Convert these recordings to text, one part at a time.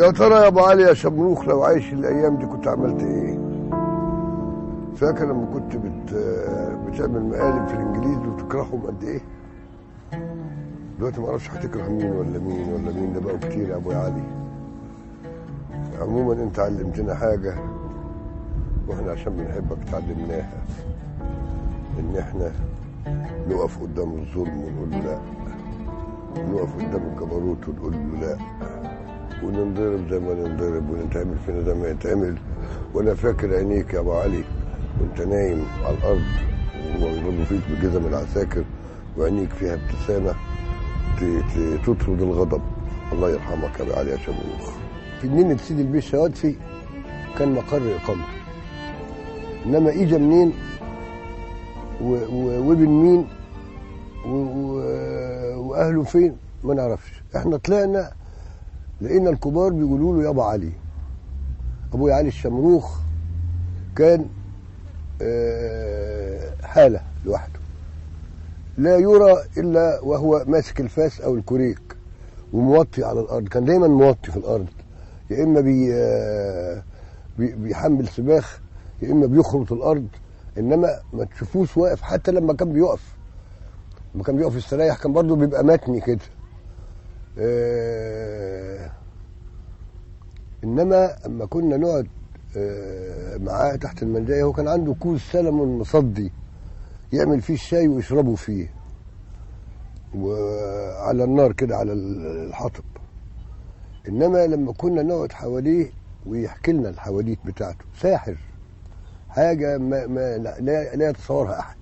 يا ترى يا ابو علي يا شمروخ لو عايش الايام دي كنت عملت ايه فاكر لما كنت بت... بتعمل مقالب في الانجليز وتكرههم قد ايه دلوقتي ما اعرفش هتكره مين ولا مين ولا مين ده بقوا كتير يا ابو علي عموما انت علمتنا حاجه واحنا عشان بنحبك اتعلمناها ان احنا نقف قدام الظلم ونقول له لا نقف قدام الجبروت ونقول له لا وننضرب زي ما ننضرب ونتعمل فينا زي ما يتعمل وانا فاكر عينيك يا ابو علي وانت نايم على الارض ويضربوا فيك بجزم العساكر وعينيك فيها ابتسامه ت- ت- تطرد الغضب الله يرحمك يا ابو علي يا شموخ في جنينة سيدي البيه الشوادفي كان مقر اقامته انما اجى منين و- و- وابن مين و- و- واهله فين ما نعرفش احنا طلعنا لقينا الكبار بيقولوا له يابا علي ابويا علي الشمروخ كان آه، حاله لوحده لا يرى الا وهو ماسك الفاس او الكوريك وموطي على الارض كان دايما موطي في الارض يا اما بي آه، بي- بيحمل سباخ يا اما بيخرط الارض انما ما تشوفوش واقف حتى لما كان بيقف لما كان بيقف يستريح كان برضه بيبقى متني كده آه، انما اما كنا نقعد آه، معاه تحت المنجايه هو كان عنده كوز سلمون مصدي يعمل فيه الشاي ويشربوا فيه وعلى النار كده على الحطب انما لما كنا نقعد حواليه ويحكي لنا الحواديت بتاعته ساحر حاجه ما, ما لا, لا, لا يتصورها احد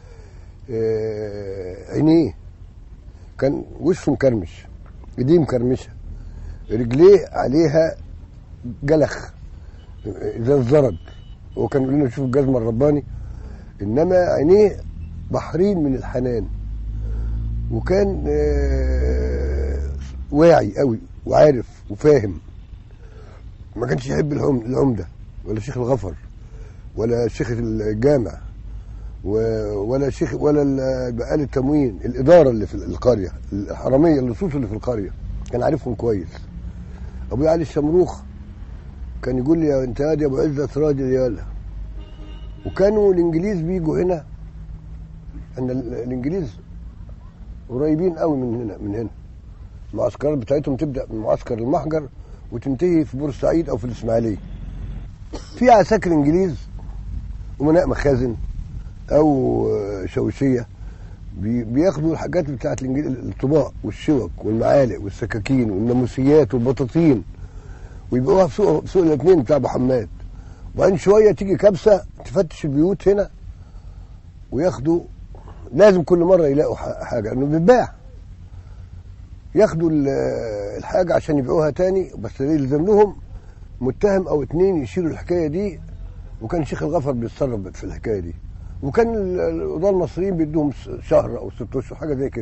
آه، عينيه كان وشه مكرمش ايديه مكرمشه رجليه عليها جلخ زي الزرد هو كان يقول لنا شوف الجزمه الرباني انما عينيه بحرين من الحنان وكان آه، واعي قوي وعارف وفاهم ما كانش يحب العم- العمده ولا شيخ الغفر ولا شيخ الجامع و- ولا شيخ ولا ال- بقال التموين الاداره اللي في القريه الحراميه اللصوص اللي في القريه كان عارفهم كويس ابويا علي الشمروخ كان يقول لي يا انت يا ابو عزت راجل يالا وكانوا الانجليز بيجوا هنا ان ال- الانجليز قريبين قوي من هنا من هنا المعسكرات بتاعتهم تبدا من معسكر المحجر وتنتهي في بورسعيد او في الاسماعيليه في عساكر انجليز امناء مخازن او شوشيه بي- بياخدوا الحاجات بتاعت الانجليز الطباق والشوك والمعالق والسكاكين والناموسيات والبطاطين ويبقوها في سوق في سوق الاثنين بتاع ابو حماد وبعدين شويه تيجي كبسه تفتش البيوت هنا وياخدوا لازم كل مره يلاقوا ح- حاجه انه بيتباع ياخدوا ال- الحاجه عشان يبيعوها تاني بس يلزم لهم متهم او اتنين يشيلوا الحكايه دي وكان شيخ الغفر بيتصرف في الحكايه دي وكان ال- القضاه المصريين بيدوهم س- شهر او ست اشهر حاجه زي كده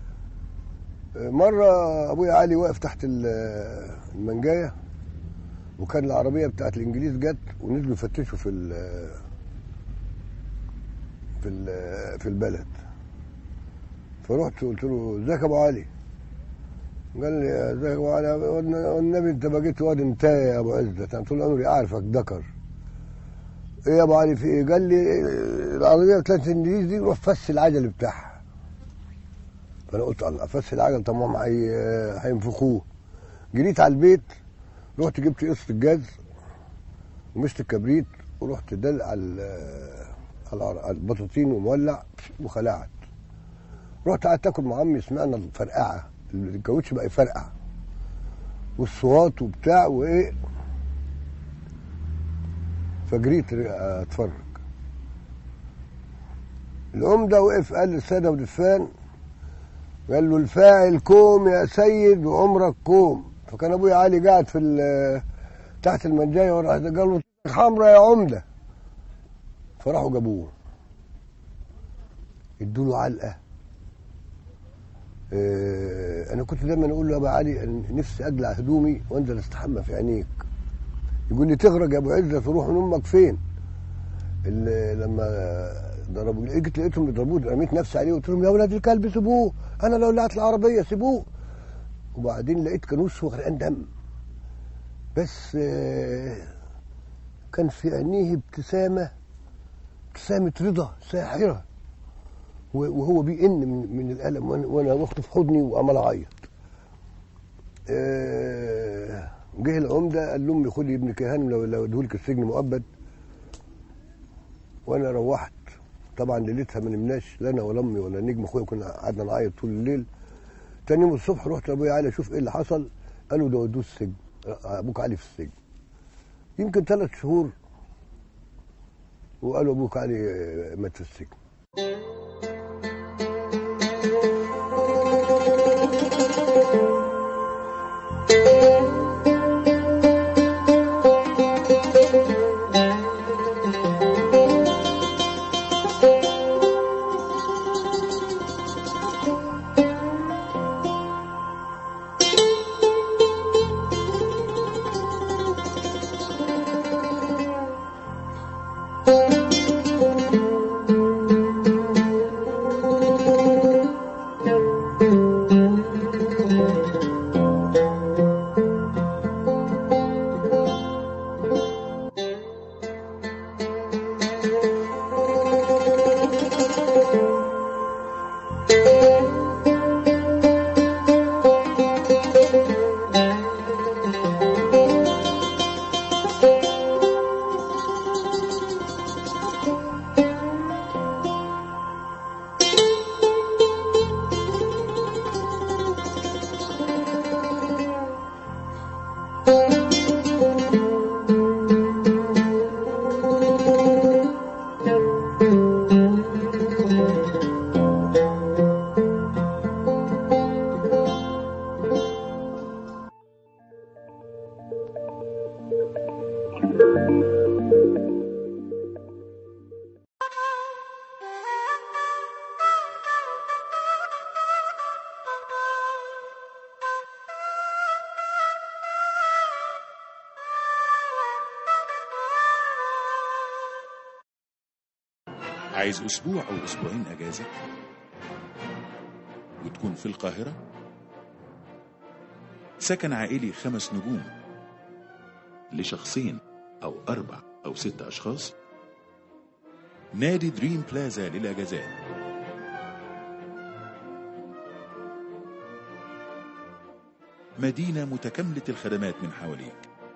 مره ابويا علي واقف تحت ال- المنجايه وكان العربيه بتاعت الانجليز جت ونزلوا يفتشوا في ال في ال في البلد فرحت قلت له ازيك يا ابو علي قال لي ازيك يا ابو علي والنبي انت بقيت واد انت يا ابو عزت انا طول عمري اعرفك ذكر ايه يا ابو علي في ايه قال لي العربيه بتاعت الانجليز دي روح فس العجل بتاعها فانا قلت الله فس العجل طب ما هم هي- هينفخوه جريت على البيت رحت جبت قصه الجاز ومشت الكبريت ورحت دل على ال- على العر- على البطاطين ومولع وخلعت رحت قعدت اكل مع عمي سمعنا الفرقعه الكاوتش بقى يفرقع والصوات وبتاع وايه فجريت اتفرج العمده وقف قال للساده ودفان قال له الفاعل كوم يا سيد وعمرك كوم فكان ابويا علي قاعد في ال- تحت المنجايه وراح قال له حمرا يا عمده فراحوا جابوه ادوا له علقه آه، انا كنت دايما اقول له يا ابو علي أنا نفسي اقلع هدومي وانزل استحمى في عينيك يقول لي تغرق يا ابو عزه تروح من امك فين اللي لما ضربوا جيت لقيتهم بيضربوه رميت نفسي عليه وقلت لهم يا ولاد الكلب سيبوه انا لو ولعت العربيه سيبوه وبعدين لقيت كان وشه غرقان دم بس آه، كان في عينيه ابتسامة ابتسامة رضا ساحرة و- وهو بيئن من, من الألم وأنا- وأنا واخده في حضني وعمال أعيط آه، جه العمدة قال لأمي خدي ابنك يا هانم لو لو اديهولك السجن مؤبد وأنا روحت طبعا ليلتها ما نمناش لا أنا ولا أمي ولا نجم أخويا كنا قعدنا نعيط طول الليل تاني يوم الصبح رحت لأبويا علي أشوف إيه اللي حصل قالوا ده ودوه السجن أبوك علي في السجن يمكن ثلاث شهور وقالوا أبوك علي آه، مات في السجن عايز أسبوع أو أسبوعين أجازة وتكون في القاهرة سكن عائلي خمس نجوم لشخصين أو أربع أو ست أشخاص نادي دريم بلازا للأجازات مدينة متكاملة الخدمات من حواليك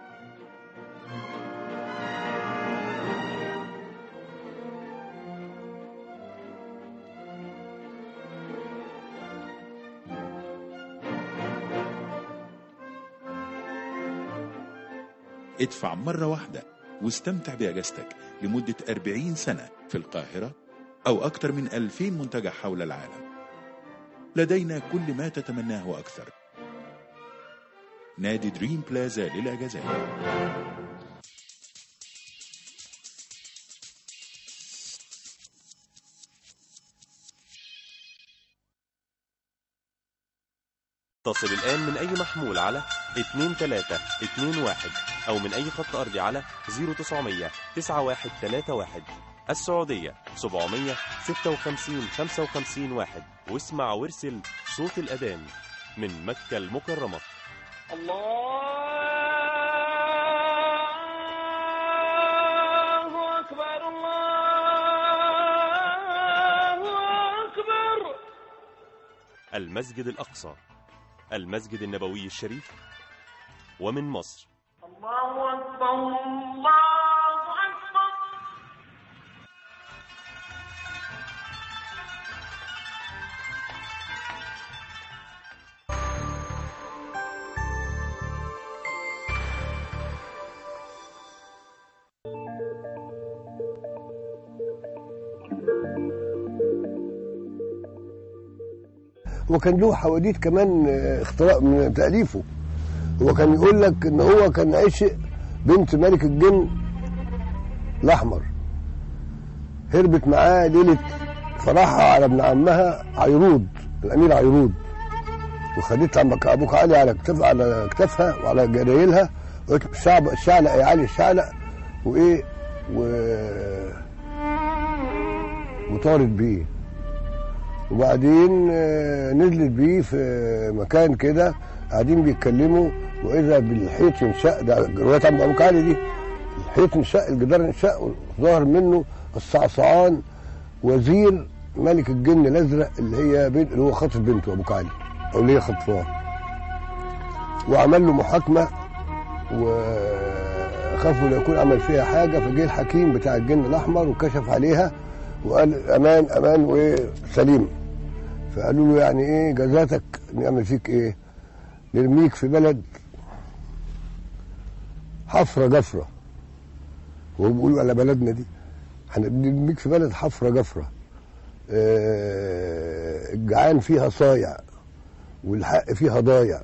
ادفع مرة واحدة واستمتع بأجازتك لمدة 40 سنة في القاهرة أو أكثر من 2000 منتجع حول العالم لدينا كل ما تتمناه وأكثر نادي دريم بلازا للأجازات اتصل الآن من أي محمول على 2321 أو من أي خط أرضي على 0900 9131 السعودية 756 55 واحد واسمع وارسل صوت الأذان من مكة المكرمة الله أكبر الله أكبر المسجد الأقصى المسجد النبوي الشريف ومن مصر الله أكبر الله أكبر وكان له حواديت كمان آه، اختراع من تأليفه هو كان يقول لك ان هو كان عشق بنت ملك الجن الاحمر هربت معاه ليله فرحها على ابن عمها عيرود الامير عيرود وخدتها عمك ابوك علي على كتف على كتفها وعلى جرايلها وقالت له الشعب الشعلق يا علي الشعلق وايه و وطارت بيه وبعدين آه، نزلت بيه في مكان كده قاعدين بيتكلموا واذا بالحيط ينشق ده روايه عم ابو كعلي دي الحيط انشق الجدار انشق ظهر منه الصعصعان وزير ملك الجن الازرق اللي هي بنت اللي هو خاطف بنته ابو كعلي او اللي هي خطفاه وعمل له محاكمه وخافوا لا يكون عمل فيها حاجه فجه الحكيم بتاع الجن الاحمر وكشف عليها وقال امان امان وسليم فقالوا له يعني ايه جزاتك نعمل فيك ايه نرميك في بلد حفره جفره وهو بيقولوا على بلدنا دي هنرميك في بلد حفره جفره آه، الجعان فيها صايع والحق فيها ضايع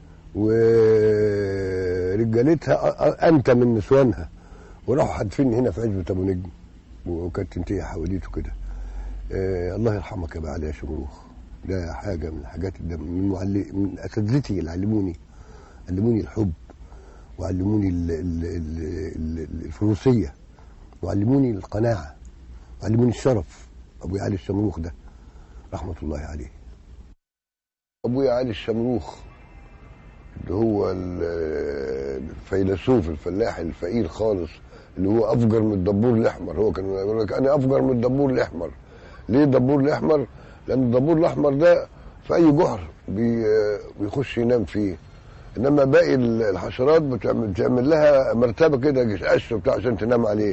ورجالتها انت من نسوانها وراحوا حادفين هنا في عزبة ابو نجم وكانت تنتهي حواديته كده آه الله يرحمك يا علي يا شمروخ ده حاجه من الحاجات اللي من معلم من اساتذتي اللي علموني علموني الحب وعلموني ال- ال- ال- ال- الفروسيه وعلموني القناعه وعلموني الشرف ابويا علي الشمروخ ده رحمه الله عليه ابويا علي الشمروخ اللي هو ال- الفيلسوف الفلاح الفقير خالص اللي هو افجر من الدبور الاحمر هو كان يقول لك انا افجر من الدبور الاحمر ليه الدبور الاحمر لان الدبور الاحمر ده في اي جحر بي بيخش ينام فيه انما باقي الحشرات بتعمل, بتعمل لها مرتبه كده قش بتاع عشان تنام عليه